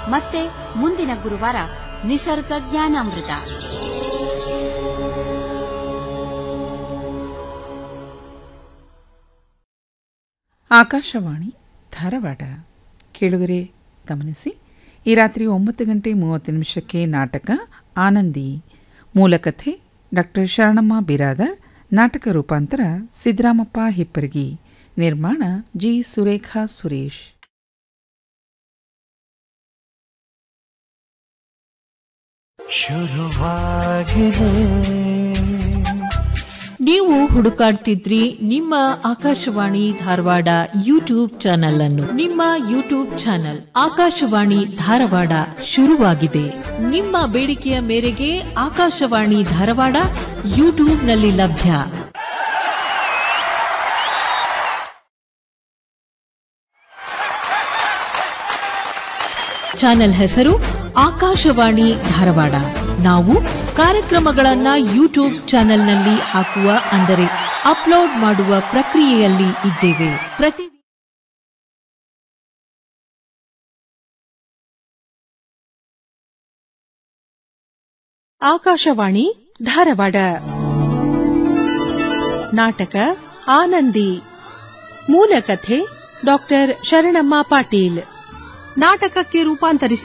ಮತ್ತೆ ಮುಂದಿನ ಗುರುವಾರ ನಿಸರ್ಗ ಜ್ಞಾನಾಮೃತ ಆಕಾಶವಾಣಿ ಧಾರವಾಡ ಕೇಳುಗರೆ ಗಮನಿಸಿ ಈ ರಾತ್ರಿ ಒಂಬತ್ತು ಗಂಟೆ ಮೂವತ್ತು ನಿಮಿಷಕ್ಕೆ ನಾಟಕ ಆನಂದಿ ಮೂಲಕಥೆ ಡಾಕ್ಟರ್ ಶರಣಮ್ಮ ಬಿರಾದರ್ ನಾಟಕ ರೂಪಾಂತರ ಸಿದ್ದರಾಮಪ್ಪ ಹಿಪ್ಪರಗಿ ನಿರ್ಮಾಣ ಜಿ ಸುರೇಖಾ ಸುರೇಶ್ ಶುರುವಾಗಿದೆ ನೀವು ಹುಡುಕಾಡ್ತಿದ್ರಿ ನಿಮ್ಮ ಆಕಾಶವಾಣಿ ಧಾರವಾಡ ಯೂಟ್ಯೂಬ್ ಚಾನೆಲ್ ಅನ್ನು ನಿಮ್ಮ ಯೂಟ್ಯೂಬ್ ಚಾನೆಲ್ ಆಕಾಶವಾಣಿ ಧಾರವಾಡ ಶುರುವಾಗಿದೆ ನಿಮ್ಮ ಬೇಡಿಕೆಯ ಮೇರೆಗೆ ಆಕಾಶವಾಣಿ ಧಾರವಾಡ ಯೂಟ್ಯೂಬ್ನಲ್ಲಿ ಲಭ್ಯ ಚಾನೆಲ್ ಹೆಸರು ಆಕಾಶವಾಣಿ ಧಾರವಾಡ ನಾವು ಕಾರ್ಯಕ್ರಮಗಳನ್ನ ಯೂಟ್ಯೂಬ್ ಚಾನೆಲ್ನಲ್ಲಿ ಹಾಕುವ ಅಂದರೆ ಅಪ್ಲೋಡ್ ಮಾಡುವ ಪ್ರಕ್ರಿಯೆಯಲ್ಲಿ ಇದ್ದೇವೆ ಪ್ರತಿ ಆಕಾಶವಾಣಿ ಧಾರವಾಡ ನಾಟಕ ಆನಂದಿ ಮೂಲ ಕಥೆ ಡಾಕ್ಟರ್ ಶರಣಮ್ಮ ಪಾಟೀಲ್ ನಾಟಕಕ್ಕೆ ರೂಪಾಂತರಿಸಿ